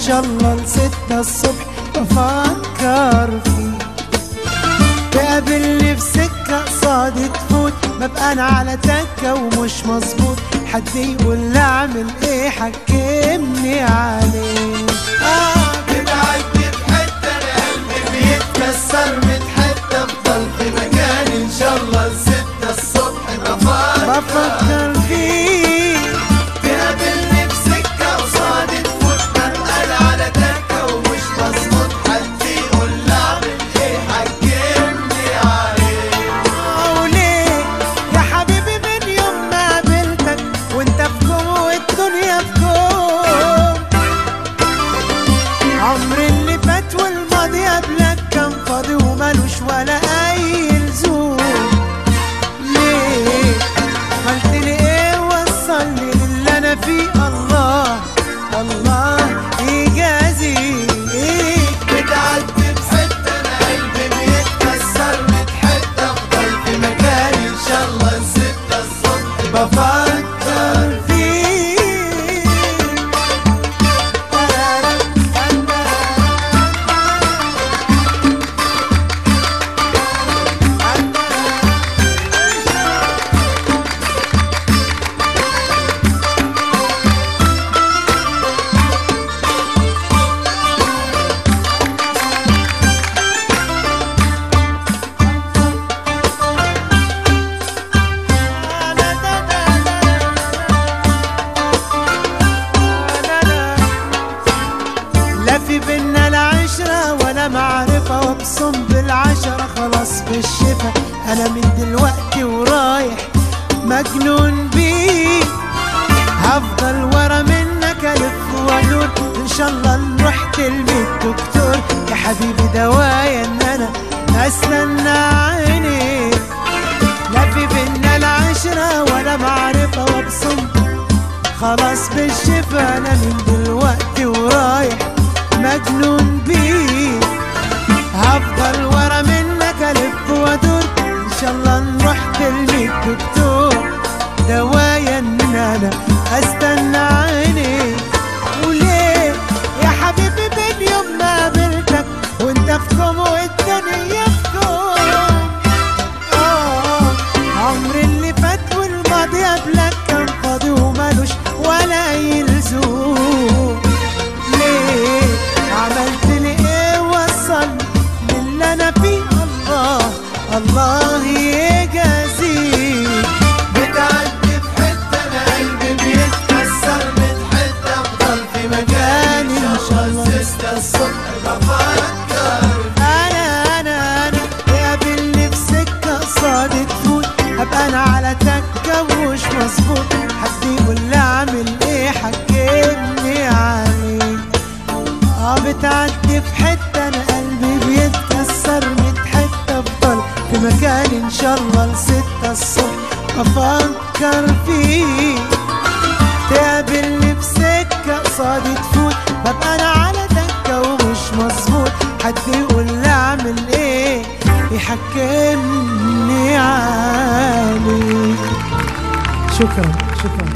شاء الله لستة الصبح بفكر فيك تقابلني في سكة قصادي تفوت ببقى انا على تكة ومش مظبوط حد يقول لي اعمل ايه حكمني عليه آه بتعدي بحتة انا قلبي بيتكسر من حتة افضل في مكاني ان شاء الله لستة الصبح بفكر بفكر فيك تقابلني في سكة قصادي تفوت ببقى انا على تكة ومش مظبوط حد يقول لي اعمل ايه حكمني عليه وليه يا حبيبي من يوم ما قابلتك وانت في كوم والدنيا في كوم عمر اللي فات والماضي قبلك كان فاضي ومالوش ولا اي لزوم ليه عملت لي ايه وصلني للي انا فيه الله الله يجازيك بتعدي بحتة انا قلبي بيتكسر من حتة افضل في مكاني ان شاء الله لستة الصبح بفكر فيك لا في بينا العشرة ولا معرفة وابصم بالعشرة خلاص بالشفا أنا من دلوقتي ورايح مجنون بيك هفضل ورا منك ألف وأدور إن شاء الله نروح تلمي الدكتور يا حبيبي دوايا إن أنا أستنى عينيك لا في بينا العشرة ولا معرفة وابصم خلاص بالشفا انا من دلوقتي ورايح مجنون بيك هفضل ورا منك الف وادور ان شاء الله نروح تلمي الدكتور دوايا ان انا استنى عينيك وليه يا حبيبي من يوم ما قابلتك وانت في كوم والدنيا في كوم آه، عمر اللي فات والماضي قبلك كان فاضي ومالوش ولا اي لزوم ليه عملت لي ايه وصلني للي انا فيه الله الله يجازيك بتعدي بحتة انا قلبي بيتكسر من حتة افضل في مكاني ان شاء الله لستة الصبح بفكر انا انا انا يقابلني في سكه قصادي تفوت هبقى انا على تكه ومش مظبوط حد يقول لي اعمل ايه حكمني عليه اه بتعدي في حته انا قلبي بيتكسر من حته افضل في مكاني ان شاء الله لستة الصبح افكر فيك تقابلني في سكة قصادي تفوت ببقى انا على دكة ومش مظبوط حد يقول لي اعمل ايه يحكمني عليك شكرا شكرا